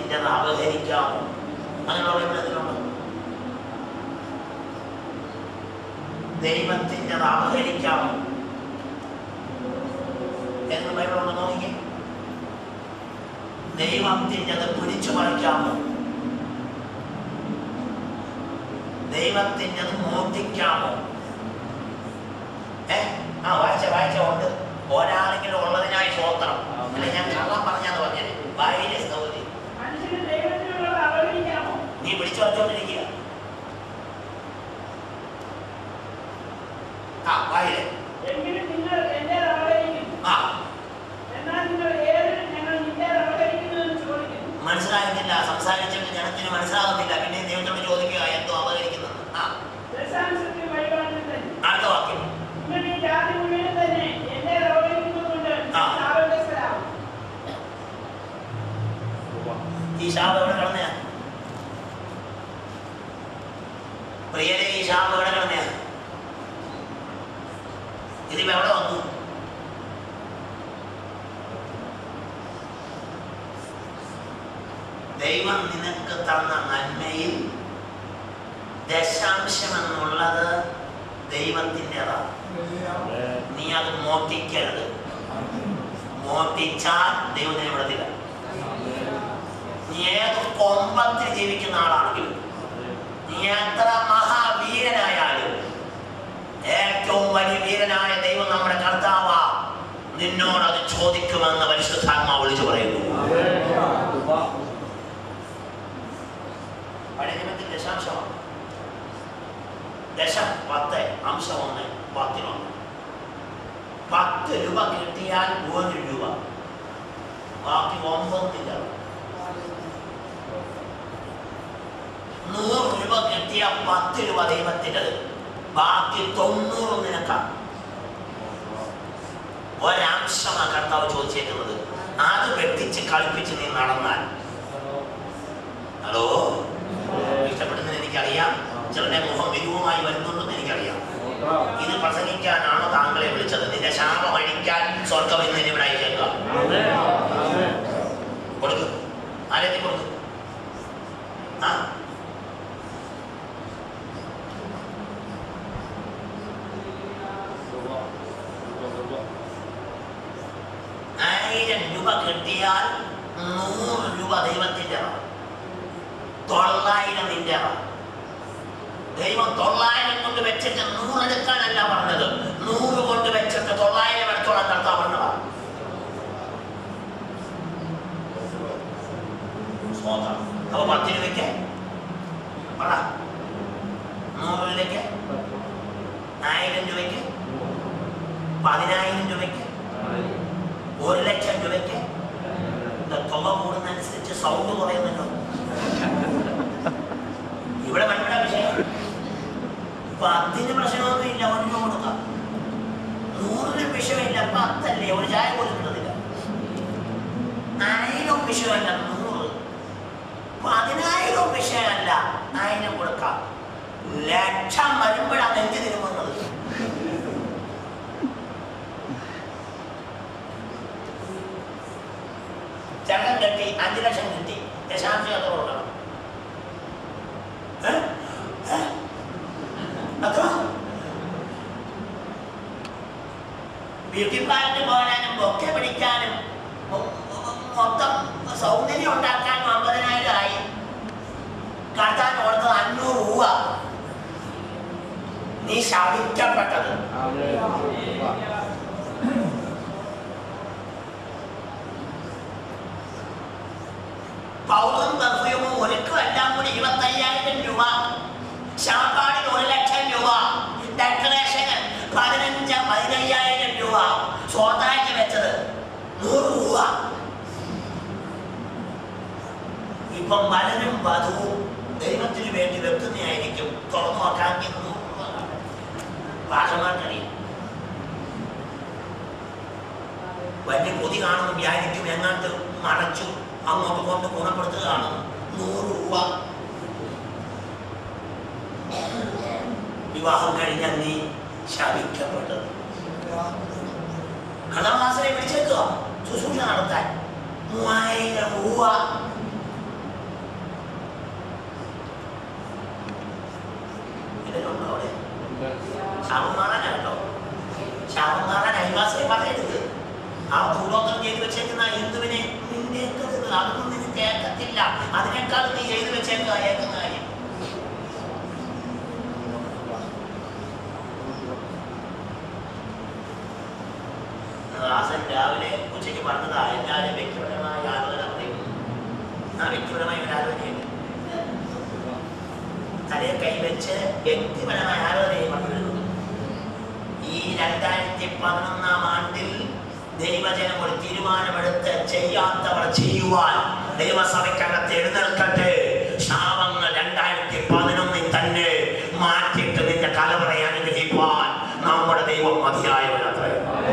ദൈവത്തിൻ്റെത് അപഹരിക്കാമോ അങ്ങനെയുള്ള ബൈബിൾ എന്തിനുണ്ട് ദൈവത്തിൻ്റെത് അപഹരിക്കാമോ എന്ന് ബൈബിൾ ഉണ്ടോ നോക്കിക്കേ ദൈവത്തിൻ്റെത് പിടിച്ചു പറിക്കാമോ ദൈവത്തിൻ്റെത് മോഷ്ടിക്കാമോ ഏ ആ വായിച്ച വായിച്ച ഉണ്ട് ഒരാളെങ്കിലും ഉള്ളതിനായി സ്വോത്രം അല്ല ഞാൻ കള്ളം പറഞ്ഞാന്ന് പറഞ്ഞത് വായിലെ സൗകര്യം മനുഷ്യന് ദൈവത്തിനുള്ളത് അവഗണിക്കാമോ നീ പിടിച്ചു വച്ചുകൊണ്ടിരിക്കുക ആ വായിലെ എങ്കിലും നിങ്ങൾ എന്റെ അവഗണിക്കുന്നു ആ എന്നാൽ നിങ്ങൾ ഏതിന് ഞങ്ങൾ നിന്റെ അവഗണിക്കുന്നു എന്ന് ചോദിക്കുന്നു മനസ്സിലാകുന്നില്ല സംസാരിച്ചിട്ട് ജനത്തിന് മനസ്സിലാകുന്നില്ല പിന്നെ ദൈവത്തോട് ചോദിക്കുക എന്തോ അവതരിക്കുന്നത് ആ ദശാംശത്തിൽ വഴിപാടിൽ തന്നെ അടുത്ത വാക്യം നിങ്ങൾ ഈ ജാതി മുഴുവൻ തന്നെ എന്റെ അവഗണിക്കുന്നതുകൊണ്ട് ആ. ശാപഗ്രസ്തരാകും ഈ ശാപം എവിടെ കിടന്നയാ പ്രിയരെ ഈ ശാപം എവിടെ കിടന്നയാ ഇതിപ്പോ എവിടെ വന്നു ദൈവം നിനക്ക് തന്ന നന്മയിൽ ദശാംശം എന്നുള്ളത് ദൈവത്തിൻ്റെതാണ് നീ അത് മോഷ്ടിക്കരുത് മോഷ്ടിച്ചാൽ ദൈവത്തിനെ വിടത്തില്ല നീ ഏത് കൊമ്പത്തിൽ ജീവിക്കുന്ന ആളാണെങ്കിലും നീ എത്ര മഹാവീരനായാലും ഏറ്റവും വലിയ വീരനായ ദൈവം നമ്മുടെ കർത്താവാ നിന്നോട് അത് ചോദിക്കുമെന്ന് പരിശുദ്ധാത്മാ വിളിച്ചു പറയുന്നു പഴയ നിയമത്തിൽ ദശാംശമാണ് ദശം പത്ത് അംശം ഒന്ന് പത്തിനൊന്ന് പത്ത് രൂപ കിട്ടിയാൽ ഒരു രൂപ ബാക്കി ഒമ്പതില്ല നൂറ് രൂപ കിട്ടിയ പത്ത് രൂപ ദൈവത്തിൻ്റെത് ബാക്കി തൊണ്ണൂറ് നിനക്കാണ് ഒരംശമാണ് കർത്താവ് ചോദിച്ചേക്കുന്നത് അത് വെട്ടിച്ച് കളിപ്പിച്ച് നീ നടന്നാൽ ഹലോ ഇഷ്ടപ്പെടുന്നത് എനിക്കറിയാം ചിലരുടെ മുഖം വിരൂപമായി വരുന്നുണ്ടെന്ന് എനിക്കറിയാം ഇത് പ്രസംഗിക്കാനാണ് താങ്കളെ വിളിച്ചത് നിന്റെ ശാപം അഴിക്കാൻ സ്വർഗം ഇന്ന് ഇവിടെ അയച്ചേക്കാം കൊടുക്കും ആരെത്തി കൊടുക്കും ആ ആയിരം രൂപ കിട്ടിയാൽ നൂറ് രൂപ ദൈവത്തിൻ്റെ തൊള്ളായിരം നിന്റെ ദൈവം തൊള്ളായിരം കൊണ്ട് വെച്ചിട്ട് നൂറെടുക്കാനല്ല പറഞ്ഞത് നൂറ് കൊണ്ട് വെച്ചിട്ട് തൊള്ളായിരം എടുത്തോളം കർത്താവ് പറഞ്ഞതാ സ്വതന്ത്രം അപ്പൊ പത്ത് രൂപയ്ക്ക് പറ നൂറ് രൂപയ്ക്ക് ആയിരം രൂപയ്ക്ക് പതിനായിരം രൂപയ്ക്ക് ഒരു ലക്ഷം രൂപയ്ക്ക് ഇത് തുക കൂടുന്നതനുസരിച്ച് സൗണ്ട് കുറയുന്നല്ലോ ഇവിടെ മനസ്സിലാ വിഷയം പത്തിന് പ്രശ്നമൊന്നുമില്ല ഒരു രൂപ കൊടുക്കാം നൂറിന് വിഷയമില്ല പത്തല്ലേ ഒരു ചായ പോലും കിട്ടുന്നില്ല ആയിരം വിഷയമല്ല നൂറ് പതിനായിരം വിഷയമല്ല ആയിരം കൊടുക്കാം ലക്ഷം വരുമ്പോഴാണ് നെഞ്ചു തിരുമുന്നത് ചടം കെട്ടി അഞ്ചു ലക്ഷം കിട്ടി ദശാംശം എത്ര കൊടുക്കണം ഏ? ഏ? എത്ര ബ്യൂട്ടി പാർലറിൽ പോകാനും ബൊക്കെ പിടിക്കാനും മൊ- മൊ- മൊത്തം സൗന്ദര്യം ഉണ്ടാക്കാനും അമ്പതിനായിരം ആയി കർത്താൻ കൊടുത്തത് അഞ്ഞൂറ് രൂപ നീ ശവിക്കപ്പെട്ടത് പൗറും പെർഫ്യൂമും ഒരുക്കും എല്ലാം കൂടി ഇരുപത്തയ്യായിരം രൂപ ശാപ്പാടിന് ഒരു ലക്ഷം രൂപ ഡെക്കറേഷന് പതിനഞ്ച് പതിനയ്യായിരം രൂപ സ്വതാഴ്ച വെച്ചത് നൂറ് രൂപ ഇപ്പം വലനും വധുവും ദൈവത്തിന് വേണ്ടി വെക്കുന്നതായിരിക്കും തുറന്നു നോക്കാമെങ്കിൽ നൂറ് രൂപ ഭാഷമാർക്കറിയാം വലിയ കൊതി കാണുന്നു വ്യാനിക്കും എങ്ങാണ്ട് മറച്ചു അങ്ങോട്ട് കൊണ്ട് ഗുണപ്പെടുത്തുക കാണുന്നു നൂറ് രൂപ വിവാഹം കഴിഞ്ഞ നീ ശപിക്കപ്പെട്ടത് കഥാവാസനെ വിളിച്ചേക്കുക ശുശ്രൂഷ നടത്താൻ മൂവായിരം രൂപ ആ കൂടോത്രം ചെയ്തു വെച്ചേക്കുന്ന ഹിന്ദുവിനെ നിന്റേക്കരുത് അതൊന്നും നിനക്ക് കേൾക്കത്തില്ല അതിനേക്കാൾ നീ ചെയ്തു വെച്ചേക്കുക ഏക്കുന്ന കാര്യം ദാസൻ രാവിലെ ഉച്ചയ്ക്ക് പറഞ്ഞതാ എല്ലാവരും വ്യക്തിപരമായ ആലോചന പറയും ആ വ്യക്തിപരമായ ഒരു ആലോചനയുണ്ട് തലയെ കൈവച്ച് വ്യക്തിപരമായ ആലോചനയെ പറഞ്ഞിരുന്നു ഈ രണ്ടായിരത്തി പതിനൊന്നാം ആണ്ടിൽ ദൈവജനം ഒരു തീരുമാനമെടുത്ത് ചെയ്യാത്തവർ ചെയ്യുവാൻ ദൈവസഭയ്ക്കകത്ത് എഴുന്നേൽക്കട്ടെ ശാപങ്ങൾ രണ്ടായിരത്തി പതിനൊന്നിൽ തന്നെ മാറ്റിയിട്ട് നിന്റെ കലവറയെ അനുഗ്രഹിക്കുവാൻ നമ്മുടെ ദൈവം മതിയായവനത്രേ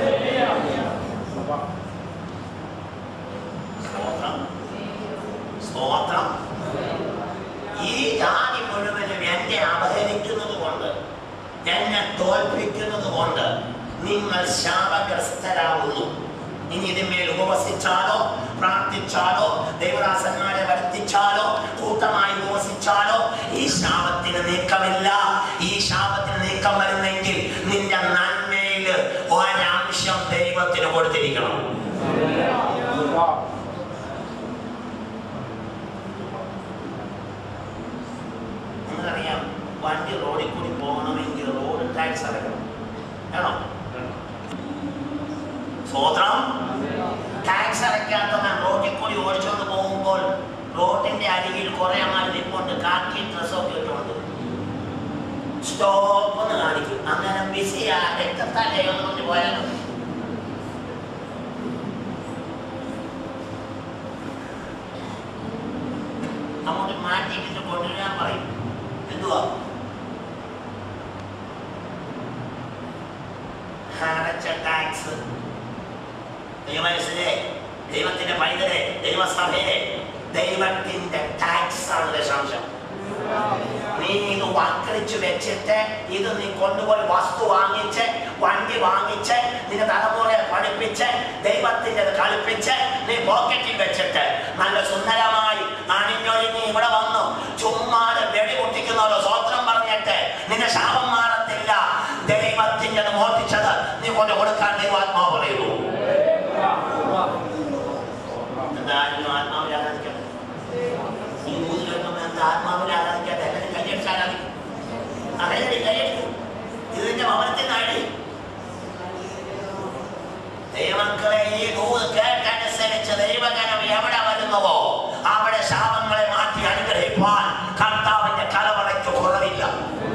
സ്തോത്രം സ്തോത്രം ഈ ജാതി മുഴുവനും എന്നെ അപഹരിക്കുന്നത് കൊണ്ട് എന്നെ തോൽപ്പിക്കുന്നത് കൊണ്ട് നിങ്ങൾ ശാപഗ്രസ്തരാകുന്നു ഇനി ഇതിന്മേൽ ഉപവസിച്ചാലോ പ്രാർത്ഥിച്ചാലോ ദൈവദാസന്മാരെ വരുത്തിച്ചാലോ കൂട്ടമായി ഉപവസിച്ചാലോ ഈ ശാപത്തിന് നീക്കമില്ല ഈ ശാപത്തിന് നീക്കം വരുന്നെങ്കിൽ നിന്റെ നന്മയിൽ ഒരംശം ദൈവത്തിന് കൊടുത്തിരിക്കണം നിങ്ങൾക്കറിയാം വണ്ടി റോഡിൽ കൂടി പോകണമെങ്കിൽ റോഡ് ടാക്സ് അടക്കണം വേണോ സ്വോത്രം ടാക്സ് അടയ്ക്കാത്തവൻ റോഡിൽ കൂടി ഓടിച്ചുകൊണ്ട് പോകുമ്പോൾ റോഡിന്റെ അരികിൽ കുറെ അമ്മ നിപ്പുണ്ട് കാക്കി ഡ്രസ്സൊക്കെ ഇട്ടുകൊണ്ട് സ്റ്റോപ്പ് എന്ന് കാണിക്കും അങ്ങനെ ബിസിയാ രക്തത്താലേ ഒന്ന് പോയാലും അങ്ങോട്ട് മാറ്റിയിട്ട് കൊണ്ടുവരാൻ പറയും എന്തുവാ അടച്ച ടാക്സ് ദൈവമനസ്സിലെ ദൈവത്തിന്റെ പൈതലെ ദൈവസഭയെ ദൈവത്തിന്റെ ടാക്സ് ആണ് ദശാംശം നീ ഇത് വാക്കളിച്ചു വെച്ചിട്ട് ഇത് നീ കൊണ്ടുപോയി വസ്തു വാങ്ങിച്ച് വണ്ടി വാങ്ങിച്ച് നിന്റെ തലമുറയെ പഠിപ്പിച്ച് ദൈവത്തിന്റെ കളിപ്പിച്ച് നീ പോക്കറ്റിൽ വെച്ചിട്ട് നല്ല സുന്ദരമായി അണിഞ്ഞൊരുങ്ങി ഇവിടെ വന്നു ചുമ്മാതെ വെടി പൊട്ടിക്കുന്നവരോ സ്വത്രം പറഞ്ഞിട്ട് നിന്റെ ശാപം മാറത്തില്ല ദൈവത്തിന്റെ മോഷ്ടിച്ചത് നീ കൊണ്ട് കൊടുക്കാൻ ദൈവാത്മാവ് പറയുന്നു എന്തായാലും ആത്മാവിൽ ആരാധിക്കണം ഈ ഊതിലൊന്നും എന്താ ആത്മാവിൽ ആരാധിക്കാതെ എല്ലാവരും കൈയടിച്ച് ആരാധിക്കും ആ കൈയടി കൈയടിക്കും ഇതിന്റെ ഭവനത്തിൽ നാടി ദൈവമക്കളെ ഈ ദൂത് കേട്ടനുസരിച്ച് ദൈവജനം എവിടെ വരുന്നുവോ അവിടെ ശാപങ്ങളെ മാറ്റി അനുഗ്രഹിപ്പാൻ കർത്താവിന്റെ കലവറയ്ക്ക് കുറവില്ല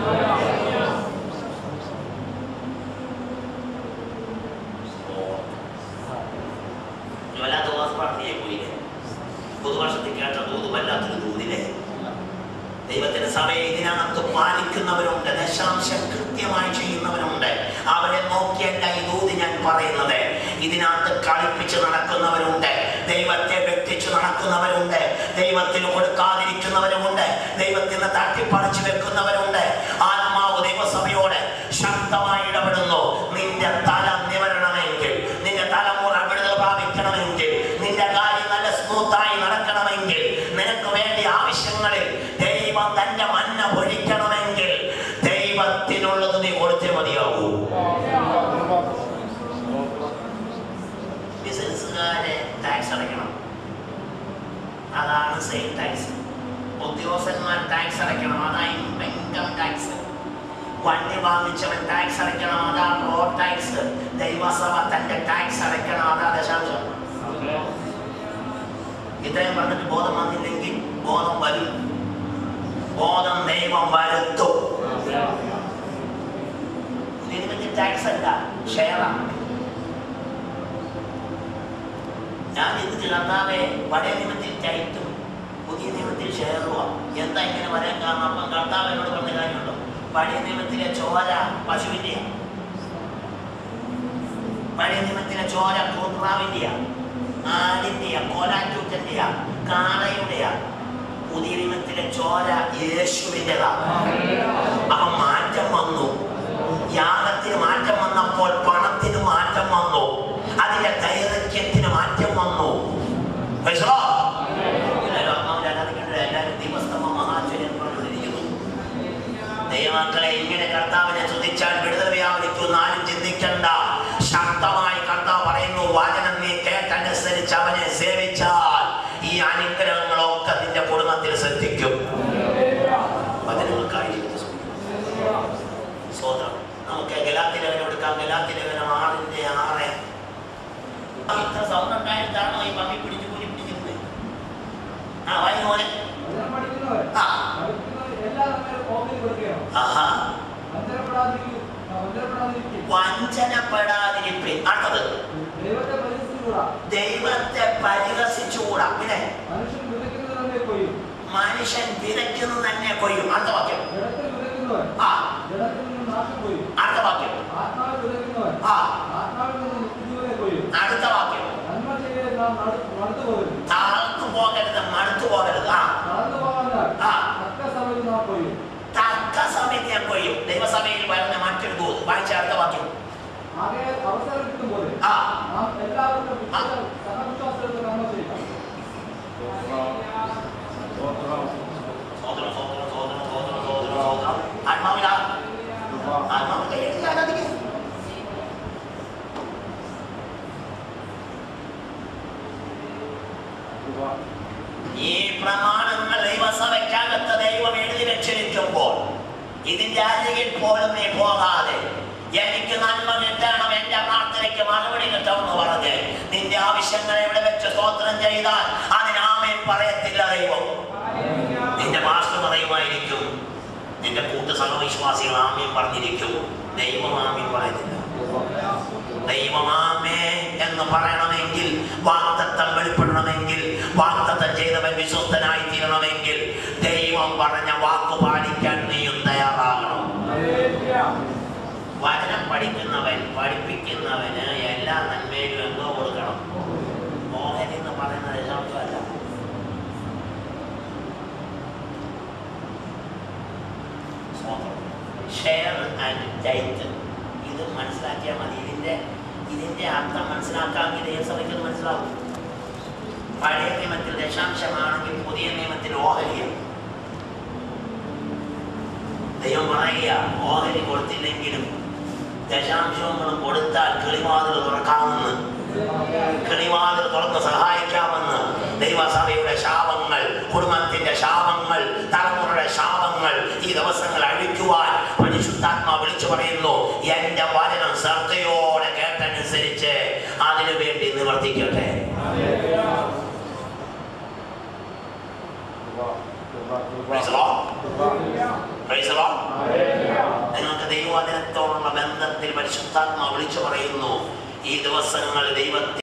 ഇനി വല്ലാത്ത ഉപവാസപ്രാർത്ഥനയായി പോയില്ലേ പുതുവർഷത്തിൽ കേട്ട ദൂത് വല്ലാത്തൊരു ദൂതില്ലേ ദൈവത്തിന്റെ സഭയെ ഇതിനകത്ത് പാലിക്കുന്നവരുണ്ട് ദശാംശം കൃത്യമായി ചെയ്യുന്നവരുണ്ട് അവരെ നോക്കിയല്ല ഈ ദൂത് ഞാൻ പറയുന്നത് ഇതിനകത്ത് കളിപ്പിച്ച് നടക്കുന്നവരുണ്ട് ദൈവത്തെ വെട്ടിച്ച് നടക്കുന്നവരുണ്ട് ദൈവത്തിന് കൊടുക്കാതിരിക്കുന്നവരുമുണ്ട് ദൈവത്തിന് തട്ടിപ്പറിച്ചു വെക്കുന്നവരുണ്ട് ആത്മാവ് ദൈവസഭയോട് ശക്തമായി ഇടപെടുന്നു നിന്റെ തല നിവരണമെങ്കിൽ നിന്റെ തലമുറ വിടുതൽ പ്രാപിക്കണമെങ്കിൽ നിന്റെ കാര്യം നല്ല സ്മൂത്തായി നടക്കണമെങ്കിൽ നിനക്ക് വേണ്ടി ആവശ്യങ്ങളിൽ ദൈവം തന്റെ മന്ന പൊഴിക്കണമെങ്കിൽ ദൈവത്തിനുള്ളത് നീ കൊടുത്തേ മതിയാകൂ ബിസിനസ്സുകാരെ ടാക്സ് അടയ്ക്കണം അതാണ് സെയിൽ ടാക്സ് ഉദ്യോഗസ്ഥന്മാർ ടാക്സ് അടയ്ക്കണം അതാണ് ഇൻകം ടാക്സ് വണ്ടി വാങ്ങിച്ചവൻ ടാക്സ് അടയ്ക്കണം അതാ റോഡ് ടാക്സ് ദൈവസഭ തന്റെ ടാക്സ് അടയ്ക്കണം അതാ ദശാംശം ഇത്രയും പറഞ്ഞിട്ട് ബോധം വന്നില്ലെങ്കിൽ ബോധം വരും ബോധം ദൈവം വരുത്തും ഇതിന് ടാക്സ് അല്ല ഷെയറാണ് ഞാൻ ഇത് കർത്താവെ പഴയ നിയമത്തിൽ ടൈറ്റും പുതിയ നിയമത്തിൽ ഷെയറുവാ എന്താ ഇങ്ങനെ വരാൻ കാരണം അപ്പം കർത്താവ് എന്നോട് പറഞ്ഞ കാര്യമുണ്ടോ പഴയ നിയമത്തിലെ ചോര പശുവിൻ്റെയാ പഴയ നിയമത്തിലെ ചോര കൂത്രാവിൻ്റെയാ ആടിൻ്റെയാ കോലാറ്റൂറ്റൻ്റെയാ കാളയുടെയാ പുതിയ നിയമത്തിലെ ചോര യേശുവിൻ്റെതാ അപ്പം മാറ്റം വന്നു യാഗത്തിന് മാറ്റം വന്നപ്പോൾ പണത്തിന് മാറ്റം വന്നു അതിന്റെ ദൈർഘ്യത്തിന് മാറ്റം വന്നു Praise the Lord. എല്ലാവരും ആത്മാവിൽ ആരാധിക്കേണ്ടത് എല്ലാവരും ദൈവസ്തമ മഹാചര്യം പറഞ്ഞുകൊണ്ടിരിക്കുന്നു ദൈവമക്കളെ ഇങ്ങനെ കർത്താവിനെ സ്തുതിച്ചാൽ വിടുതൽ വ്യാപരിക്കും ആരും ചിന്തിക്കണ്ട ശക്തമായി കർത്താവ് പറയുന്നു വചനം ഈ അനുഗ്രഹങ്ങളൊക്കെ നിന്റെ കുടുംബത്തിൽ ശ്രദ്ധിക്കും വചനങ്ങൾക്കായി ജീവിതം ശ്രമിക്കും. സ്വതന്ത്രം നമുക്ക് ഗലാത്തിലേഖനം എടുക്കാം ഗലാത്തിലേഖനം ആറിന്റെ ആറ് ആ, ഇത്ര സൗണ്ട് ഉണ്ടായിട്ടാണോ ഈ പമ്മി പിടിച്ച് കൂലി പിടിക്കുന്നത് ആ വായി മോനെ വചനം പഠിക്കുന്നവർ ആ പഠിക്കുന്നവർ എല്ലാ തമ്മിലും ഓഹരി കൊടുക്കുകയാണ് ആഹാ വഞ്ചനപ്പെടാതിരിക്കൂ വഞ്ചനപ്പെടാതിരിക്കും വഞ്ചനപ്പെടാതിരിപ്പിൻ അടുത്തത് ദൈവത്തെ പരിസ്ഥിതികൂടാ ദൈവത്തെ പരിഹസിച്ചുകൂടാ പിന്നെ മനുഷ്യൻ വിതയ്ക്കുന്നത് തന്നെ കൊയ്യും മനുഷ്യൻ വിതയ്ക്കുന്നത് തന്നെ കൊയ്യും അടുത്ത വാക്യം ജഡത്തിൽ വിതയ്ക്കുന്നവൻ ആ ജഡത്തിൽ നിന്ന് നാശം കൊയ്യും അടുത്ത വാക്യം ആത്മാവിൽ വിതയ്ക്കുന്നവൻ ആ ആത്മാവിൽ നിന്ന് നിത്യജീവനെ കൊയ്യും അടുത്ത വാക്യം നന്മ ചെയ്ത് നാം നടു- മടുത്തു പോകരുത് താഴ്ന്നു പോകരുത് മടുത്തു പോകരുത് ആ നടന്നു പോകാനാൽ ആ. തക്ക സമയത്ത് നാം കൊയ്യും തക്ക സമയത്ത് ഞാൻ കൊയ്യും ദൈവസഭയിൽ വരുന്ന മറ്റൊരു ദൂത് വായിച്ച അടുത്ത വാക്യം ആകയാൽ അവസരം കിട്ടുമ്പോൾ ആ നാം എല്ലാവർക്കും വിശ്വാസം സഹവിശ്വാസത്തിൽ നന്മ ചെയ്യുക സ്വതന്ത്രം സ്വതന്ത്രം സ്വതന്ത്രം സ്വതന്ത്രം സ്വതന്ത്രം സ്വതന്ത്രം ആത്മാവിലാ ആത്മാവ് കൈയ്യടി ആരാധിക്കുക ഈ പ്രമാണങ്ങൾ ദൈവസഭയ്ക്കകത്ത് ദൈവം എഴുതി വെച്ചിരിക്കുമ്പോൾ ഇതിന്റെ അരികിൽ പോലും നീ പോകാതെ എനിക്ക് നന്മ കിട്ടണം എന്റെ പ്രാർത്ഥനയ്ക്ക് മറുപടി കിട്ടണമെന്ന് പറഞ്ഞ് നിന്റെ ആവശ്യങ്ങൾ ഇവിടെ വെച്ച് സ്തോത്രം ചെയ്താൽ അതിനാമേ പറയത്തില്ല ദൈവം നിന്റെ മാസ്റ്റർ പറയുമായിരിക്കും നിന്റെ കൂട്ട് സർവവിശ്വാസികൾ ആമ്യം പറഞ്ഞിരിക്കും ദൈവം ആമ്യം പറയുന്നില്ല ദൈവമാമേ എന്ന് പറയണമെങ്കിൽ വാക്തത്വം വെളിപ്പെടണമെങ്കിൽ വാക്തത്വം ചെയ്തവൻ വിശ്വസ്തനായി തീരണമെങ്കിൽ ദൈവം പറഞ്ഞ വാക്ക് പാലിക്കാൻ നീയും തയ്യാറാകണം വചനം പഠിക്കുന്നവൻ പഠിപ്പിക്കുന്നവന് എല്ലാ നന്മയിലും എന്തോ കൊടുക്കണം മോഹൻ എന്ന് പറയുന്ന ദശാംശമല്ല ഷെയർ ആൻഡ് ടൈറ്റ് ഇത് മനസ്സിലാക്കിയാൽ മതി ഇതിന്റെ ഇതിന്റെ അർത്ഥം മനസ്സിലാക്കാമെങ്കിൽ ദൈവസഭയ്ക്ക് അത് മനസ്സിലാവും പഴയ നിയമത്തിൽ ദശാംശമാണെങ്കിൽ പുതിയ നിയമത്തിൽ ഓഹരിയാണ് ദൈവം പറയുക ഓഹരി കൊടുത്തില്ലെങ്കിലും ദശാംശങ്ങളും കൊടുത്താൽ കിളിവാതിൽ തുറക്കാമെന്ന് കിളിവാതിൽ തുറന്ന് സഹായിക്കാമെന്ന് ദൈവസഭയുടെ ശാപങ്ങൾ കുടുംബത്തിന്റെ ശാപങ്ങൾ തലമുറയുടെ ശാപങ്ങൾ ഈ ദിവസങ്ങൾ അഴിക്കുവാൻ പരിശുദ്ധാത്മാ വിളിച്ചു പറയുന്നു എന്റെ വചനം ശ്രദ്ധയോടെ കേട്ടനുസരിച്ച് അതിനു വേണ്ടി നിവർത്തിക്കട്ടെ Praise the Lord. Praise the Lord. നിങ്ങൾക്ക് ദൈവവചനത്തോടുള്ള ബന്ധത്തിൽ പരിശുദ്ധാത്മാ വിളിച്ചു പറയുന്നു ഈ ദിവസങ്ങൾ ദൈവത്തിൽ